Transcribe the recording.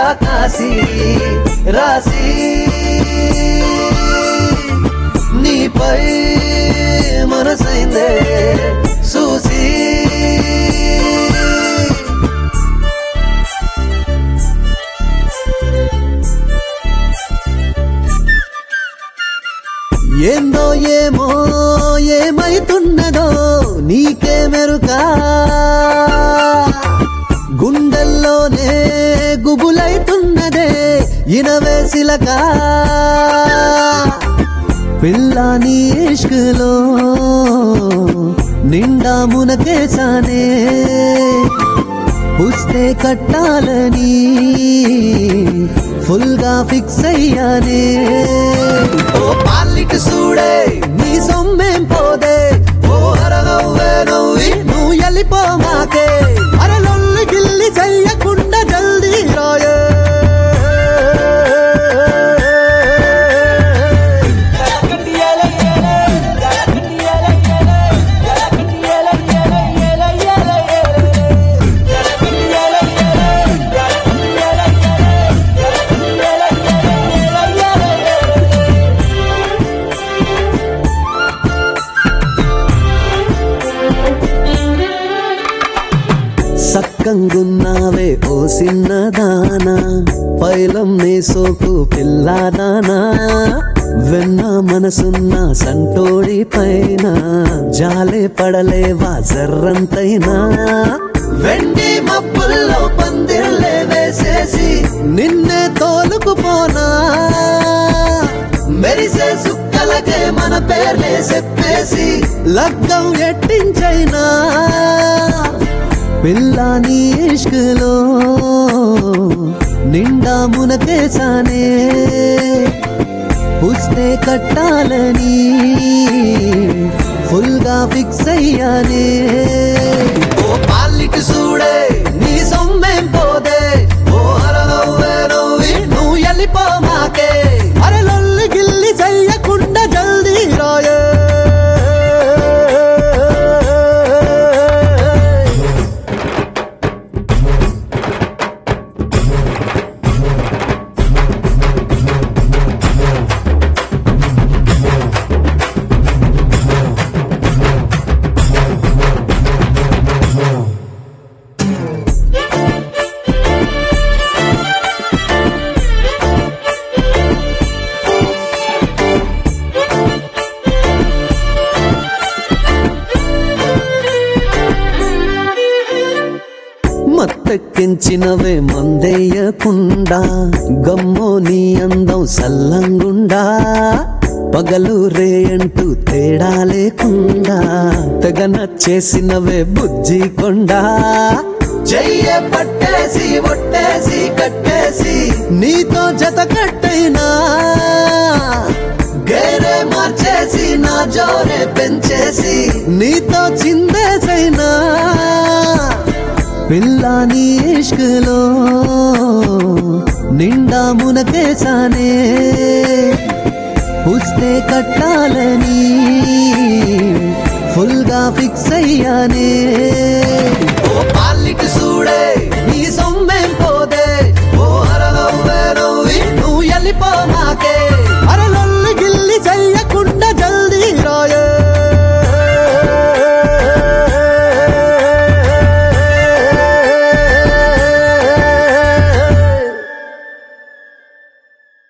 కాసి రాసి నీపై మనసైందే చూసి ఏందో ఏమో ఏమైతున్నదో నీకే మెరుకా గుండెల్లోనే గుబులైతున్నదే ఇనవేసిలక పిల్లాని ఇష్కులో నిండా మునకేసానే పుస్తే కట్టాలని ఫుల్ గా ఫిక్స్ అయ్యానే ఓ పాలిటి సూడే నీ సొమ్మేం పోదే ఓ అరనవ్వే నవ్వి నువ్వు వెళ్ళిపో మాకే అరలొల్లి గిల్లి చెయ్యకుండా జల్దీ రాయే సక్కంగున్నావే ఓ సిన్నదానా పైలం నీ సోకు పిల్లాదానా వెన్న మనసున్న సంటోడి పైన జాలే పడలేవా జర్రంతైనా వెండి మబ్బుల్లో పందిర్లే వేసేసి నిన్నే తోలుకుపోనా మెరిసే సుక్కలకే మన పేర్లే చెప్పేసి లగ్గం ఎట్టించైనా పిల్లాని ఇష్కులో నిండా మునకేసానే పుస్తే కట్టాలని ఫుల్ గా ఫిక్స్ అయ్యానే ఓ పాలిటి సూడే నీ సొమ్మేం పోదే ఓ అరనవ్వే నవ్వి నువ్వు వెళ్ళిపో మాకే అరలొల్లి గిల్లి చెయ్యకుండా జల్దీ రాయే మత్తెక్కించినవే మందేయకుండా గమ్మో నీ అందం సల్లంగుండా పగలు రేయంటూ తేడా లేకుండా తెగ నచ్చేసినవే బుజ్జి కొండా చెయ్య పట్టేసి ఒట్టేసి కట్టేసి నీతో జత కట్టైనా గేరే మార్చేసి నా జోరే పెంచేసి నీతో చిందేసైనా పిల్లాని ఇష్కులో నిండా మునకేసానే పుస్తే కట్టాలని ఫుల్ గా ఫిక్స్ అయ్యానే ఓ పాలిటి సూడే